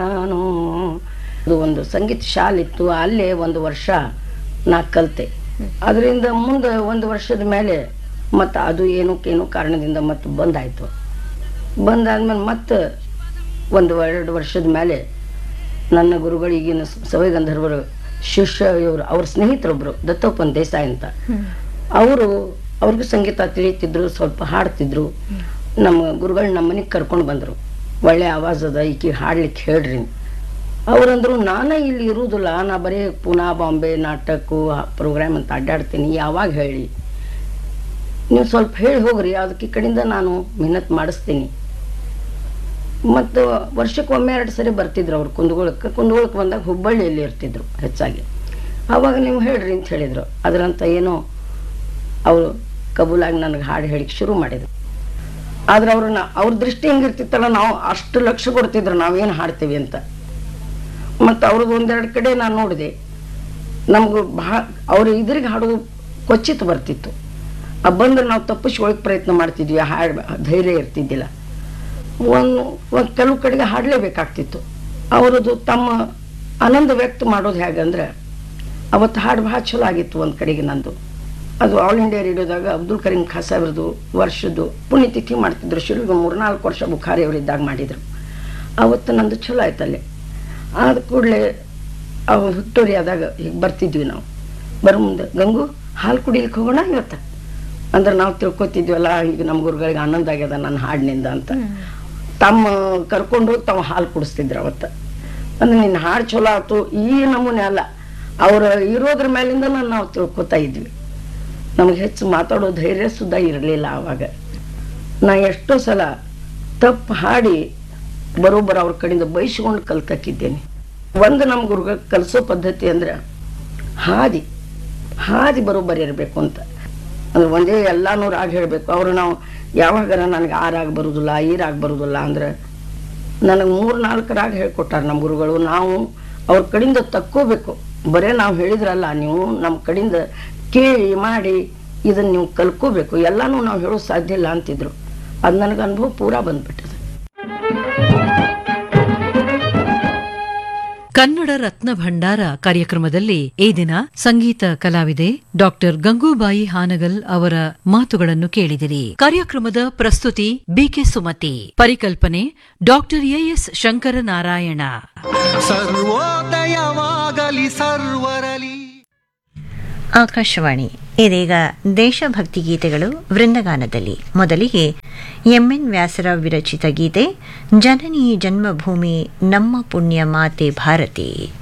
ನಾನು ಅದು ಒಂದು ಸಂಗೀತ ಶಾಲೆ ಇತ್ತು ಅಲ್ಲೇ ಒಂದು ವರ್ಷ ನಾ ಕಲಿತೆ ಅದರಿಂದ ಮುಂದೆ ಒಂದು ವರ್ಷದ ಮೇಲೆ ಮತ್ತು ಅದು ಏನಕ್ಕೇನೋ ಕಾರಣದಿಂದ ಮತ್ತೆ ಬಂದಾಯಿತು ಬಂದಾದ್ಮೇಲೆ ಮತ್ತೆ ಒಂದು ಎರಡು ವರ್ಷದ ಮೇಲೆ ನನ್ನ ಗುರುಗಳಿಗಿನ ಸವೈ ಗಂಧರ್ವರು ಶಿಷ್ಯ ಇವರು ಅವ್ರ ಸ್ನೇಹಿತರೊಬ್ಬರು ದತ್ತೋಪನ್ ದೇಸಾಯಿ ಅಂತ ಅವರು ಅವ್ರಿಗೂ ಸಂಗೀತ ತಿಳಿತಿದ್ರು ಸ್ವಲ್ಪ ಹಾಡ್ತಿದ್ರು ನಮ್ಮ ಗುರುಗಳು ನಮ್ಮ ಮನೆಗೆ ಕರ್ಕೊಂಡು ಬಂದರು ಒಳ್ಳೆ ಆವಾಜ್ ಅದ ಈಕಿ ಹಾಡ್ಲಿಕ್ಕೆ ಹೇಳ್ರಿ ಅವ್ರಂದ್ರು ನಾನೇ ಇಲ್ಲಿ ಇರುವುದಿಲ್ಲ ನಾ ಬರೀ ಪುನಾ ಬಾಂಬೆ ನಾಟಕ ಪ್ರೋಗ್ರಾಮ್ ಅಂತ ಅಡ್ಡಾಡ್ತೀನಿ ಯಾವಾಗ ಹೇಳಿ ನೀವು ಸ್ವಲ್ಪ ಹೇಳಿ ಹೋಗ್ರಿ ಅದಕ್ಕೆ ಈ ಕಡೆಯಿಂದ ನಾನು ಮೆಹನತ್ ಮಾಡಿಸ್ತೀನಿ ಮತ್ತು ವರ್ಷಕ್ಕೊಮ್ಮೆ ಎರಡು ಸರಿ ಬರ್ತಿದ್ರು ಅವ್ರು ಕುಂದಗೋಳಕ್ಕೆ ಕುಂದಗೋಳಕ್ಕೆ ಬಂದಾಗ ಹುಬ್ಬಳ್ಳಿಯಲ್ಲಿ ಇರ್ತಿದ್ರು ಹೆಚ್ಚಾಗಿ ಆವಾಗ ನೀವು ಹೇಳ್ರಿ ಅಂತ ಹೇಳಿದರು ಅದರಂತ ಏನೋ ಅವರು ಕಬೂಲಾಗಿ ನನಗೆ ಹಾಡು ಹೇಳಿಕ್ಕೆ ಶುರು ಮಾಡಿದ್ರು ಆದ್ರೆ ಅವ್ರನ್ನ ಅವ್ರ ದೃಷ್ಟಿ ಹೆಂಗಿರ್ತಿತ್ತಲ್ಲ ನಾವು ಅಷ್ಟು ಲಕ್ಷ ಕೊಡ್ತಿದ್ರು ನಾವೇನು ಹಾಡ್ತೀವಿ ಅಂತ ಮತ್ತು ಅವ್ರದ್ದು ಒಂದೆರಡು ಕಡೆ ನಾನು ನೋಡಿದೆ ನಮಗೂ ಭಾಳ ಅವ್ರು ಇದ್ರಿಗೆ ಹಾಡೋದು ಕೊಚ್ಚಿತ್ ಬರ್ತಿತ್ತು ಆ ಬಂದ್ರೆ ನಾವು ತಪ್ಪಿಸ್ಕೊಳಕ್ಕೆ ಪ್ರಯತ್ನ ಮಾಡ್ತಿದ್ವಿ ಆ ಹಾಡು ಧೈರ್ಯ ಇರ್ತಿದ್ದಿಲ್ಲ ಒಂದು ಒಂದು ಕೆಲವು ಕಡೆಗೆ ಹಾಡಲೇಬೇಕಾಗ್ತಿತ್ತು ಅವರದು ತಮ್ಮ ಆನಂದ ವ್ಯಕ್ತ ಮಾಡೋದು ಹೇಗಂದ್ರೆ ಅವತ್ತು ಹಾಡು ಭಾಳ ಚಲೋ ಆಗಿತ್ತು ಒಂದು ಕಡೆಗೆ ನಂದು ಅದು ಆಲ್ ಇಂಡಿಯಾ ರೇಡಿಯೋದಾಗ ಅಬ್ದುಲ್ ಕರೀಂ ಖಾ ಸಾಹೇಬ್ರದ್ದು ವರ್ಷದ್ದು ಪುಣ್ಯತಿಥಿ ಮಾಡ್ತಿದ್ರು ಶುರುವಿಗೆ ಮೂರ್ನಾಲ್ಕು ವರ್ಷ ಬುಖಾರಿ ಅವರಿದ್ದಾಗ ಮಾಡಿದರು ಅವತ್ತು ನಂದು ಚಲೋ ಆಯ್ತಲ್ಲಿ ಆದ ಕೂಡಲೇ ಅವು ವಿಕ್ಟೋರಿಯಾದಾಗ ಹೀಗೆ ಬರ್ತಿದ್ವಿ ನಾವು ಬರೋ ಮುಂದೆ ಗಂಗು ಹಾಲು ಕುಡಿಲಿಕ್ಕೆ ಹೋಗೋಣ ಇವತ್ತು ಅಂದ್ರೆ ನಾವು ತಿಳ್ಕೊತಿದ್ವಲ್ಲ ಈಗ ನಮ್ಮ ಗುರುಗಳಿಗೆ ಆನಂದ ಆಗ್ಯದ ನನ್ನ ಹಾಡಿನಿಂದ ಅಂತ ತಮ್ಮ ಕರ್ಕೊಂಡು ಹೋಗಿ ತಾವು ಹಾಲು ಕುಡಿಸ್ತಿದ್ರು ಅವತ್ತು ಅಂದ್ರೆ ನಿನ್ನ ಹಾಡು ಚಲೋ ಆಯ್ತು ಈ ನಮೂನೆ ಅಲ್ಲ ಅವ್ರ ಇರೋದ್ರ ಮೇಲಿಂದ ನಾವು ತಿಳ್ಕೊತಾ ಇದ್ವಿ ನಮಗೆ ಹೆಚ್ಚು ಮಾತಾಡೋ ಧೈರ್ಯ ಸುದ್ದ ಇರಲಿಲ್ಲ ಆವಾಗ ನಾ ಎಷ್ಟೋ ಸಲ ತಪ್ಪು ಹಾಡಿ ಬರೋಬ್ಬರ ಅವ್ರ ಕಡೆಯಿಂದ ಬೈಸ್ಕೊಂಡು ಕಲ್ತಕ್ಕಿದ್ದೇನೆ ಒಂದು ನಮ್ಮ ಗುರುಗ ಕಲಿಸೋ ಪದ್ಧತಿ ಅಂದ್ರೆ ಹಾದಿ ಹಾದಿ ಬರೋಬ್ಬರಿ ಇರಬೇಕು ಅಂತ ಅಂದ್ರೆ ಒಂದೇ ಎಲ್ಲಾನು ರಾಗ ಹೇಳಬೇಕು ಅವರು ನಾವು ಯಾವಾಗಾರ ನನಗೆ ಆ ರಾಗ ಬರುದಿಲ್ಲ ಈ ರಾಗ ಬರುದಿಲ್ಲ ಅಂದ್ರೆ ನನಗೆ ಮೂರು ನಾಲ್ಕು ರಾಗ ಹೇಳ್ಕೊಟ್ಟಾರ ನಮ್ಮ ಗುರುಗಳು ನಾವು ಅವ್ರ ಕಡೆಯಿಂದ ತಕ್ಕೋಬೇಕು ಬರೇ ನಾವು ಹೇಳಿದ್ರಲ್ಲ ನೀವು ನಮ್ಮ ಕಡೆಯಿಂದ ಕೇಳಿ ಮಾಡಿ ಇದನ್ನ ನೀವು ಕಲ್ಕೋಬೇಕು ಎಲ್ಲಾನು ನಾವು ಹೇಳೋದು ಸಾಧ್ಯ ಇಲ್ಲ ಅಂತಿದ್ರು ಅದು ನನಗೆ ಅನುಭವ ಪೂರಾ ಬಂದ್ಬಿಟ್ಟದೆ ಕನ್ನಡ ರತ್ನ ಭಂಡಾರ ಕಾರ್ಯಕ್ರಮದಲ್ಲಿ ಈ ದಿನ ಸಂಗೀತ ಕಲಾವಿದೆ ಡಾಕ್ಟರ್ ಗಂಗೂಬಾಯಿ ಹಾನಗಲ್ ಅವರ ಮಾತುಗಳನ್ನು ಕೇಳಿದಿರಿ ಕಾರ್ಯಕ್ರಮದ ಪ್ರಸ್ತುತಿ ಬಿಕೆ ಸುಮತಿ ಪರಿಕಲ್ಪನೆ ಡಾಕ್ಟರ್ ಎಎಸ್ ಶಂಕರನಾರಾಯಣ ಸರ್ವೋದಯವಾಗಲಿ ಸರ್ವರಲಿ ಆಕಾಶವಾಣಿ ಇದೀಗ ದೇಶಭಕ್ತಿ ಗೀತೆಗಳು ವೃಂದಗಾನದಲ್ಲಿ ಮೊದಲಿಗೆ ಎಂಎನ್ ವ್ಯಾಸರಾವ್ ವಿರಚಿತ ಗೀತೆ ಜನನಿ ಜನ್ಮಭೂಮಿ ನಮ್ಮ ಪುಣ್ಯ ಮಾತೆ ಭಾರತಿ